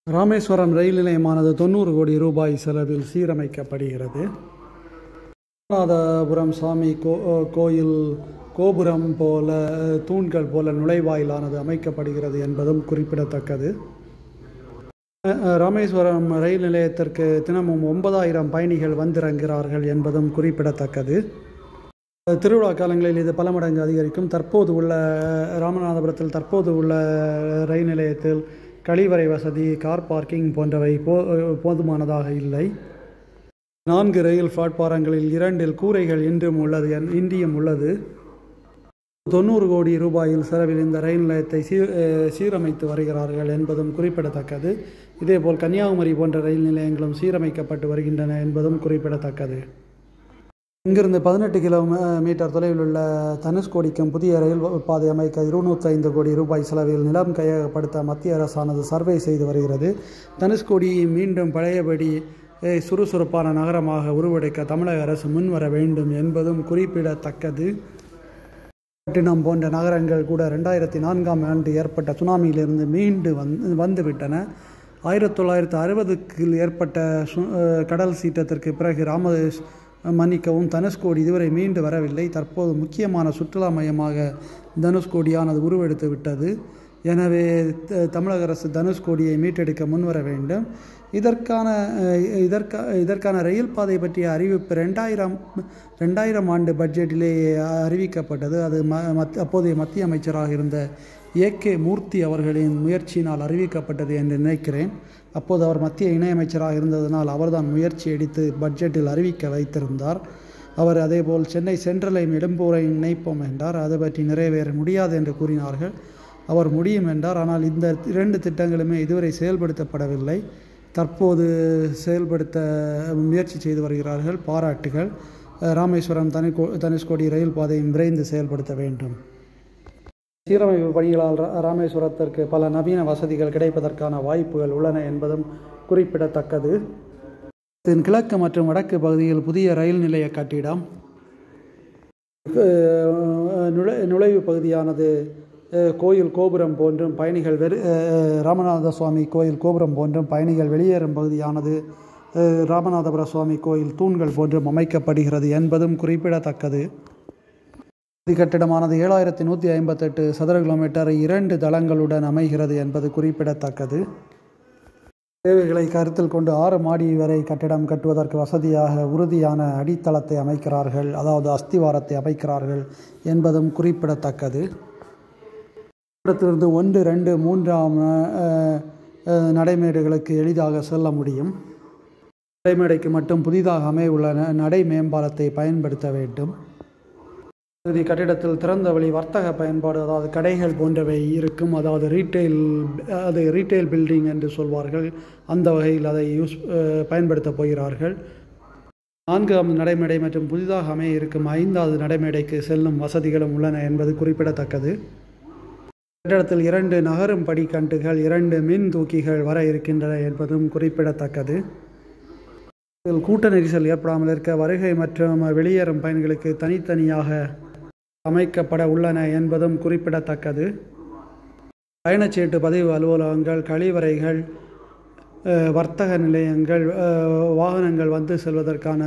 ராமேஸ்வரம் ரயில் நிலையமானது தொண்ணூறு கோடி ரூபாய் செலவில் சீரமைக்கப்படுகிறது ராமநாதபுரம் சாமி கோ கோயில் கோபுரம் போல தூண்கள் போல நுழைவாயிலானது அமைக்கப்படுகிறது என்பதும் குறிப்பிடத்தக்கது ராமேஸ்வரம் ரயில் நிலையத்திற்கு தினமும் ஒன்பதாயிரம் பயணிகள் வந்திறங்குகிறார்கள் என்பதும் குறிப்பிடத்தக்கது திருவிழா காலங்களில் இது பல மடங்கு அதிகரிக்கும் தற்போது உள்ள ராமநாதபுரத்தில் தற்போது உள்ள ரயில் நிலையத்தில் கழிவறை வசதி கார் பார்க்கிங் போன்றவை போ போதுமானதாக இல்லை நான்கு ரயில் பிளாட்பாரங்களில் இரண்டில் கூரைகள் இன்றும் உள்ளது இன்றியும் உள்ளது தொண்ணூறு கோடி ரூபாயில் செலவில் இந்த ரயில் நிலையத்தை சீ சீரமைத்து வருகிறார்கள் என்பதும் குறிப்பிடத்தக்கது இதேபோல் கன்னியாகுமரி போன்ற ரயில் நிலையங்களும் சீரமைக்கப்பட்டு வருகின்றன என்பதும் குறிப்பிடத்தக்கது இங்கிருந்து பதினெட்டு கிலோ மீட்டர் தொலைவில் உள்ள தனுஷ்கோடிக்கும் புதிய ரயில் பாதை அமைக்க இருநூற்றி ஐந்து கோடி ரூபாய் செலவில் நிலம் கையகப்படுத்த மத்திய அரசானது சர்வே செய்து வருகிறது தனுஷ்கோடி மீண்டும் பழையபடி சுறுசுறுப்பான நகரமாக உருவெடுக்க தமிழக அரசு முன்வர வேண்டும் என்பதும் குறிப்பிடத்தக்கது பட்டினம் போன்ற நகரங்கள் கூட ரெண்டாயிரத்தி நான்காம் ஆண்டு ஏற்பட்ட சுனாமியிலிருந்து மீண்டு வந்து வந்துவிட்டன ஆயிரத்தி தொள்ளாயிரத்தி அறுபதுக்கு ஏற்பட்ட கடல் சீற்றத்திற்கு பிறகு ராமதேஷ் மன்னிக்கவும் தனுஷ்கோடி இதுவரை மீண்டு வரவில்லை தற்போது முக்கியமான சுற்றுலா மையமாக தனுஷ்கோடியானது உருவெடுத்து விட்டது எனவே தமிழக அரசு தனுஷ்கோடியை மீட்டெடுக்க முன்வர வேண்டும் இதற்கான இதற்கா இதற்கான ரயில் பாதை பற்றிய அறிவிப்பு ரெண்டாயிரம் ரெண்டாயிரம் ஆண்டு பட்ஜெட்டிலே அறிவிக்கப்பட்டது அது ம மத் அப்போதைய மத்திய அமைச்சராக இருந்த ஏ கே மூர்த்தி அவர்களின் முயற்சியினால் அறிவிக்கப்பட்டது என்று நினைக்கிறேன் அப்போது அவர் மத்திய இணையமைச்சராக இருந்ததனால் அவர்தான் முயற்சி எடுத்து பட்ஜெட்டில் அறிவிக்க வைத்திருந்தார் அவர் அதேபோல் சென்னை சென்ட்ரலையும் இடம்பூரையும் இணைப்போம் என்றார் அது பற்றி நிறைவேற முடியாது என்று கூறினார்கள் அவர் முடியும் என்றார் ஆனால் இந்த இரண்டு திட்டங்களுமே இதுவரை செயல்படுத்தப்படவில்லை தற்போது செயல்படுத்த முயற்சி செய்து வருகிறார்கள் பாராட்டுகள் ராமேஸ்வரம் தனுக்கோ தனுஷ்கோடி ரயில் பாதையும் விரைந்து செயல்படுத்த வேண்டும் சீரமைப்பு பணிகளால் ராமேஸ்வரத்திற்கு பல நவீன வசதிகள் கிடைப்பதற்கான வாய்ப்புகள் உள்ளன என்பதும் குறிப்பிடத்தக்கது இதன் கிழக்கு மற்றும் வடக்கு பகுதியில் புதிய ரயில் நிலைய கட்டிடம் நுழை நுழைவு பகுதியானது கோயில் கோபுரம் போன்றும் பயணிகள் வெறு ராமநாத சுவாமி கோயில் கோபுரம் போன்றும் பயணிகள் வெளியேறும் பகுதியானது ராமநாதபுர சுவாமி கோயில் தூண்கள் போன்றும் அமைக்கப்படுகிறது என்பதும் குறிப்பிடத்தக்கது கட்டிடமானது ஏழாயிரத்தி நூற்றி ஐம்பத்தெட்டு சதுர கிலோமீட்டர் இரண்டு தளங்களுடன் அமைகிறது என்பது குறிப்பிடத்தக்கது தேவைகளை கருத்தில் கொண்டு ஆறு மாடி வரை கட்டிடம் கட்டுவதற்கு வசதியாக உறுதியான அடித்தளத்தை அமைக்கிறார்கள் அதாவது அஸ்திவாரத்தை அமைக்கிறார்கள் என்பதும் குறிப்பிடத்தக்கது இடத்திலிருந்து ஒன்று ரெண்டு மூன்றாம் நடைமேடுகளுக்கு எளிதாக செல்ல முடியும் நடைமேடைக்கு மட்டும் புதிதாக அமையுள்ள நடை மேம்பாலத்தை பயன்படுத்த வேண்டும் பகுதி கட்டிடத்தில் திறந்த வழி வர்த்தக பயன்பாடு அதாவது கடைகள் போன்றவை இருக்கும் அதாவது ரீட்டைல் அது ரீட்டைல் பில்டிங் என்று சொல்வார்கள் அந்த வகையில் அதை யூஸ் பயன்படுத்தப் போகிறார்கள் நான்காவது நடைமேடை மற்றும் புதிதாக அமைய இருக்கும் ஐந்தாவது நடைமேடைக்கு செல்லும் வசதிகளும் உள்ளன என்பது குறிப்பிடத்தக்கது கட்டிடத்தில் இரண்டு நகரும் படிக்கட்டுகள் இரண்டு மின் தூக்கிகள் வர இருக்கின்றன என்பதும் குறிப்பிடத்தக்கது இதில் கூட்ட நெரிசல் ஏற்படாமல் இருக்க வருகை மற்றும் வெளியேறும் பயணிகளுக்கு தனித்தனியாக அமைக்கப்பட உள்ளன என்பதும் குறிப்பிடத்தக்கது பயணச்சீட்டு பதிவு அலுவலகங்கள் கழிவறைகள் வர்த்தக நிலையங்கள் வாகனங்கள் வந்து செல்வதற்கான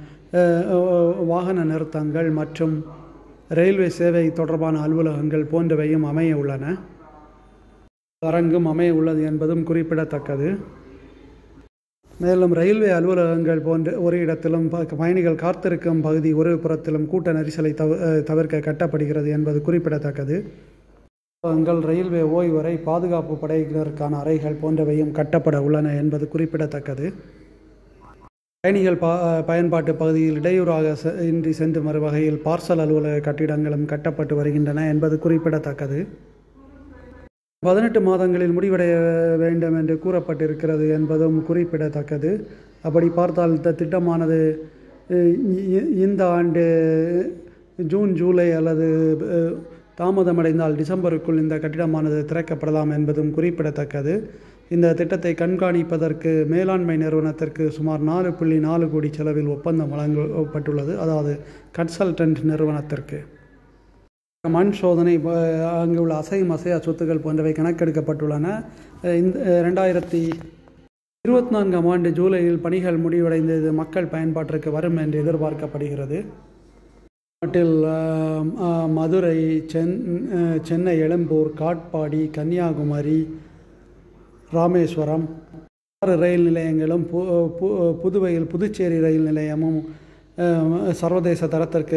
வாகன நிறுத்தங்கள் மற்றும் ரயில்வே சேவை தொடர்பான அலுவலகங்கள் போன்றவையும் அமைய உள்ளன அரங்கும் அமைய உள்ளது என்பதும் குறிப்பிடத்தக்கது மேலும் ரயில்வே அலுவலகங்கள் போன்ற ஒரு இடத்திலும் பயணிகள் காத்திருக்கும் பகுதி ஒரு புறத்திலும் கூட்ட நெரிசலை தவ தவிர்க்க கட்டப்படுகிறது என்பது குறிப்பிடத்தக்கது அலுவலகங்கள் ரயில்வே ஓய்வறை பாதுகாப்பு படையினருக்கான அறைகள் போன்றவையும் கட்டப்பட உள்ளன என்பது குறிப்பிடத்தக்கது பயணிகள் பா பயன்பாட்டு பகுதியில் இடையூறாக இன்றி சென்று வரும் வகையில் பார்சல் அலுவலக கட்டிடங்களும் கட்டப்பட்டு வருகின்றன என்பது குறிப்பிடத்தக்கது பதினெட்டு மாதங்களில் முடிவடைய வேண்டும் என்று கூறப்பட்டிருக்கிறது என்பதும் குறிப்பிடத்தக்கது அப்படி பார்த்தால் இந்த திட்டமானது இந்த ஆண்டு ஜூன் ஜூலை அல்லது தாமதமடைந்தால் டிசம்பருக்குள் இந்த கட்டிடமானது திறக்கப்படலாம் என்பதும் குறிப்பிடத்தக்கது இந்த திட்டத்தை கண்காணிப்பதற்கு மேலாண்மை நிறுவனத்திற்கு சுமார் நாலு புள்ளி நாலு கோடி செலவில் ஒப்பந்தம் வழங்கப்பட்டுள்ளது அதாவது கன்சல்டன்ட் நிறுவனத்திற்கு மண் சோதனை அங்கு உள்ள அசையும் அசையா சொத்துக்கள் போன்றவை கணக்கெடுக்கப்பட்டுள்ளன இந்த ரெண்டாயிரத்தி இருபத்தி நான்காம் ஆண்டு ஜூலையில் பணிகள் முடிவடைந்தது மக்கள் பயன்பாட்டிற்கு வரும் என்று எதிர்பார்க்கப்படுகிறது நாட்டில் ஆம், ஆ, மதுரை சென் ஆ, சென்னை எழும்பூர் காட்பாடி கன்னியாகுமரி ராமேஸ்வரம் ஆறு ரயில் நிலையங்களும் பு பு- புதுவையில் புதுச்சேரி ரயில் நிலையமும் ஆம், சர்வதேச தரத்திற்கு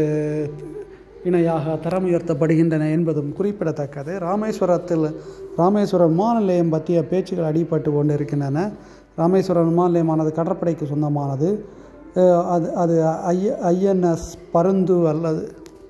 இணையாக தரம் உயர்த்தப்படுகின்றன என்பதும் குறிப்பிடத்தக்கது ராமேஸ்வரத்தில் ராமேஸ்வரம் விமான நிலையம் பற்றிய பேச்சுகள் அடிபட்டு கொண்டிருக்கின்றன ராமேஸ்வரம் விமான நிலையமானது கடற்படைக்கு சொந்தமானது அஹ் அது அது ஐ ஐஎன்எஸ் பருந்து அல்லது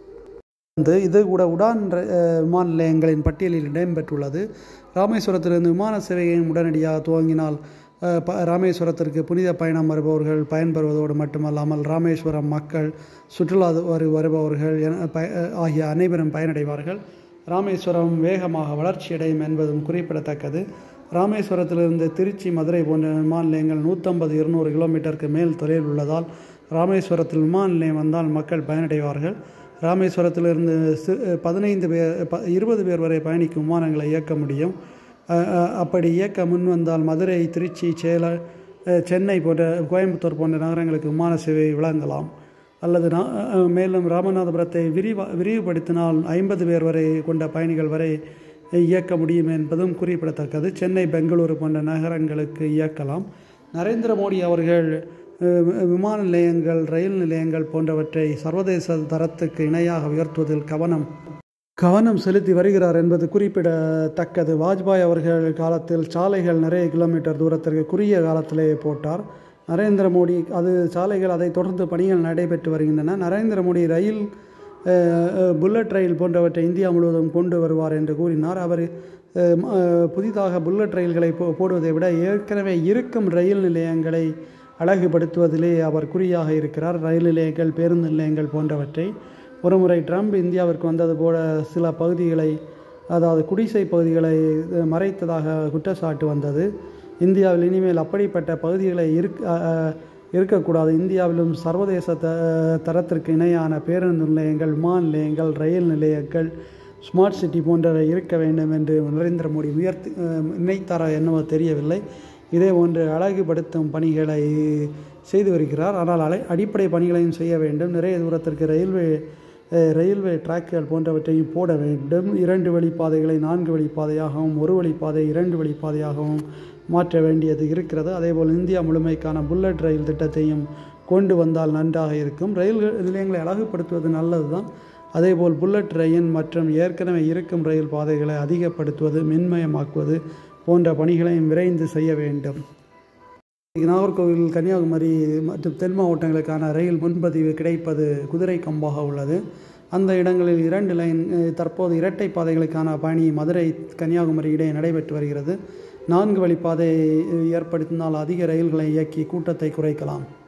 வந்து இது கூட உடான் ர- அஹ் விமான நிலையங்களின் பட்டியலில் இடம்பெற்றுள்ளது ராமேஸ்வரத்திலிருந்து விமான சேவையையும் உடனடியாக துவங்கினால் அஹ், ப ராமேஸ்வரத்திற்கு புனித பயணம் வருபவர்கள் பயன்பெறுவதோடு மட்டுமல்லாமல் ராமேஸ்வரம் மக்கள் சுற்றுலா வரு வருபவர்கள் என ப அஹ், ஆகிய அனைவரும் பயனடைவார்கள் ராமேஸ்வரம் வேகமாக வளர்ச்சியடையும் என்பதும் குறிப்பிடத்தக்கது ராமேஸ்வரத்திலிருந்து திருச்சி மதுரை போன்ற விமான நிலையங்கள் நூற்றம்பது இருநூறு கிலோமீட்டருக்கு மேல் தொலைவில் உள்ளதால் ராமேஸ்வரத்தில் விமான நிலையம் வந்தால் மக்கள் பயனடைவார்கள் ராமேஸ்வரத்திலிருந்து சி பதினைந்து பேர் ப இருபது பேர் வரை பயணிக்கும் விமானங்களை இயக்க முடியும் அஹ், அஹ், அப்படி இயக்க முன் வந்தால் மதுரை திருச்சி சேலம் அஹ், சென்னை போன்ற கோயம்புத்தூர் போன்ற நகரங்களுக்கு விமான சேவை வழங்கலாம் அல்லது நா- அஹ், மேலும் ராமநாதபுரத்தை விரிவா விரிவுபடுத்தினால் ஐம்பது பேர் வரை கொண்ட பயணிகள் வரை இயக்க முடியும் என்பதும் குறிப்பிடத்தக்கது சென்னை பெங்களூரு போன்ற நகரங்களுக்கு இயக்கலாம் நரேந்திர மோடி அவர்கள் அஹ், விமான நிலையங்கள் ரயில் நிலையங்கள் போன்றவற்றை சர்வதேச தரத்துக்கு இணையாக உயர்த்துவதில் கவனம் கவனம் செலுத்தி வருகிறார் என்பது குறிப்பிடத்தக்கது வாஜ்பாய் அவர்கள் காலத்தில் சாலைகள் நிறைய கிலோமீட்டர் தூரத்திற்கு குறுகிய காலத்திலேயே போட்டார் நரேந்திர மோடி அது சாலைகள் அதை தொடர்ந்து பணிகள் நடைபெற்று வருகின்றன நரேந்திர மோடி ரயில் அஹ், அஹ், புல்லட் ரயில் போன்றவற்றை இந்தியா முழுவதும் கொண்டு வருவார் என்று கூறினார் அவர் அஹ், ம- அஹ், புதிதாக புல்லட் ரயில்களை போ போடுவதை விட ஏற்கனவே இருக்கும் ரயில் நிலையங்களை அழகுபடுத்துவதிலே அவர் குறியாக இருக்கிறார் ரயில் நிலையங்கள் பேருந்து நிலையங்கள் போன்றவற்றை ஒருமுறை ட்ரம்ப் இந்தியாவிற்கு வந்தது போல சில பகுதிகளை அதாவது குடிசை பகுதிகளை அஹ், மறைத்ததாக குற்றச்சாட்டு வந்தது இந்தியாவில் இனிமேல் அப்படிப்பட்ட பகுதிகளை இருக் அஹ், அஹ், இருக்கக்கூடாது இந்தியாவிலும் சர்வதேச த தரத்திற்கு இணையான பேருந்து நிலையங்கள் விமான நிலையங்கள் ரயில் நிலையங்கள் ஸ்மார்ட் சிட்டி போன்றவை இருக்க வேண்டும் என்று நரேந்திர மோடி உயர்த்தி அஹ், நினைத்தாரா என்னவோ தெரியவில்லை இதே போன்று அழகுபடுத்தும் பணிகளை செய்து வருகிறார் ஆனால் அலை அடிப்படை பணிகளையும் செய்ய வேண்டும் நிறைய தூரத்திற்கு ரயில்வே அஹ், ரயில்வே ட்ராக்குகள் போன்றவற்றையும் போட வேண்டும் இரண்டு வழிப்பாதைகளை நான்கு வழிப்பாதையாகவும் ஒரு வழிப்பாதை இரண்டு வழிப்பாதையாகவும் மாற்ற வேண்டியது இருக்கிறது அதேபோல் இந்தியா முழுமைக்கான புல்லட் ரயில் திட்டத்தையும் கொண்டு வந்தால் நன்றாக இருக்கும் ரயில் நிலையங்களை அழகுபடுத்துவது நல்லதுதான் அதேபோல் புல்லட் ரயில் மற்றும் ஏற்கனவே இருக்கும் ரயில் பாதைகளை அதிகப்படுத்துவது மின்மயமாக்குவது போன்ற பணிகளையும் விரைந்து செய்ய வேண்டும் நாகர்கோவில் கன்னியாகுமரி மற்றும் தென் மாவட்டங்களுக்கான ரயில் முன்பதிவு கிடைப்பது குதிரை கம்பாக உள்ளது அந்த இடங்களில் இரண்டு லைன் அஹ், தற்போது இரட்டை பாதைகளுக்கான பணி மதுரை கன்னியாகுமரி இடையே நடைபெற்று வருகிறது நான்கு வழிப்பாதை அஹ், ஏற்படுத்தினால் அதிக ரயில்களை இயக்கி கூட்டத்தை குறைக்கலாம்